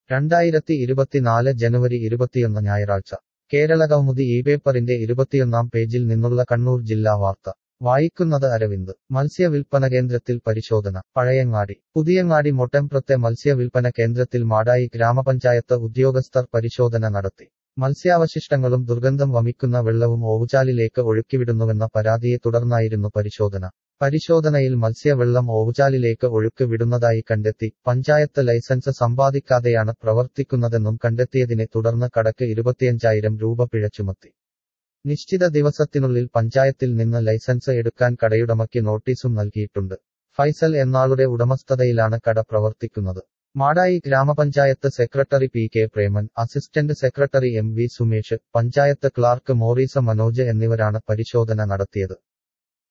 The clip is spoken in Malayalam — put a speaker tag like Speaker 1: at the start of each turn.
Speaker 1: രണ്ടായിരത്തി ഇരുപത്തിനാല് ജനുവരി ഇരുപത്തിയൊന്ന് ഞായറാഴ്ച കേരളകൗമുദി ഈ പേപ്പറിന്റെ ഇരുപത്തിയൊന്നാം പേജിൽ നിന്നുള്ള കണ്ണൂർ ജില്ലാ വാർത്ത വായിക്കുന്നത് അരവിന്ദ് മത്സ്യ വിൽപ്പന കേന്ദ്രത്തിൽ പരിശോധന പഴയങ്ങാടി പുതിയങ്ങാടി മൊട്ടമ്പ്രത്തെ മത്സ്യ വിൽപ്പന കേന്ദ്രത്തിൽ മാടായി ഗ്രാമപഞ്ചായത്ത് ഉദ്യോഗസ്ഥർ പരിശോധന നടത്തി മത്സ്യാവശിഷ്ടങ്ങളും ദുർഗന്ധം വമിക്കുന്ന വെള്ളവും ഓവുചാലിലേക്ക് ഒഴുക്കിവിടുന്നുവെന്ന പരാതിയെ തുടർന്നായിരുന്നു പരിശോധന പരിശോധനയിൽ മത്സ്യവെള്ളം ഓവുചാലിലേക്ക് ഒഴുക്ക് വിടുന്നതായി കണ്ടെത്തി പഞ്ചായത്ത് ലൈസൻസ് സമ്പാദിക്കാതെയാണ് പ്രവർത്തിക്കുന്നതെന്നും കണ്ടെത്തിയതിനെ തുടർന്ന് കടക്ക് ഇരുപത്തിയഞ്ചായിരം രൂപ പിഴ ചുമത്തി നിശ്ചിത ദിവസത്തിനുള്ളിൽ പഞ്ചായത്തിൽ നിന്ന് ലൈസൻസ് എടുക്കാൻ കടയുടമയ്ക്ക് നോട്ടീസും നൽകിയിട്ടുണ്ട് ഫൈസൽ എന്നാളുടെ ഉടമസ്ഥതയിലാണ് കട പ്രവർത്തിക്കുന്നത് മാടായി ഗ്രാമപഞ്ചായത്ത് secretary P K Preman assistant secretary M V Sumesh panchayat clerk മോറീസ മനോജ് എന്നിവരാണ് പരിശോധന നടത്തിയത്